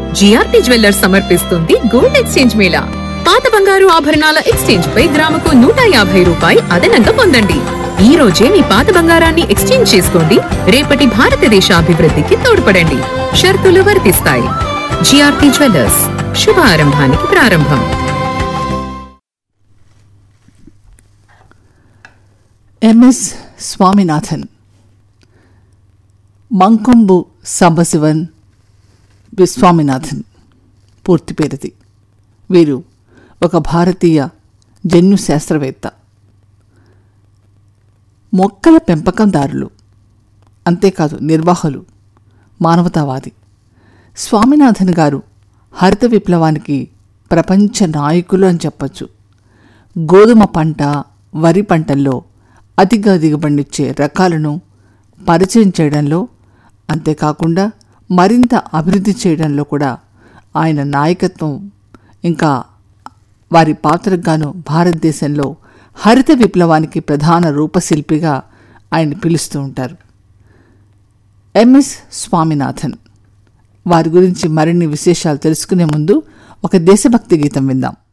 GRP jewellers సమర్పిస్తుంది gold exchange mela పాత బంగారు ఆభరణాల ఎక్స్చేంజ్ పై గ్రాముకు నూట యాభై రూపాయి అదనంగా పొందండి ఈ రోజే మీ పాత బంగారాన్ని ఎక్స్చేంజ్ చేసుకోండి రేపటి భారతదేశ అభివృద్ధికి తోడ్పడండి షరతులు వర్తిస్తాయి జిఆర్పి జ్యువెల్లర్స్ శుభ ఆరంభానికి ప్రారంభం ఎంఎస్ స్వామినాథన్ మంకొంబు సాంబశివన్ విశ్వామినాథన్ పూర్తి పేరుది వీరు ఒక భారతీయ జన్యు శాస్త్రవేత్త మొక్కల పెంపకందారులు అంతేకాదు నిర్వాహకులు మానవతావాది స్వామినాథన్ గారు హరిత విప్లవానికి ప్రపంచ నాయకులు అని చెప్పచ్చు గోధుమ పంట వరి పంటల్లో అతిగా దిగుబడినిచ్చే రకాలను పరిచయం చేయడంలో అంతేకాకుండా మరింత అభివృద్ధి చేయడంలో కూడా ఆయన నాయకత్వం ఇంకా వారి పాత్రకు గాను భారతదేశంలో హరిత విప్లవానికి ప్రధాన రూపశిల్పిగా ఆయన పిలుస్తూ ఉంటారు ఎంఎస్ స్వామినాథన్ వారి గురించి మరిన్ని విశేషాలు తెలుసుకునే ముందు ఒక దేశభక్తి గీతం విందాం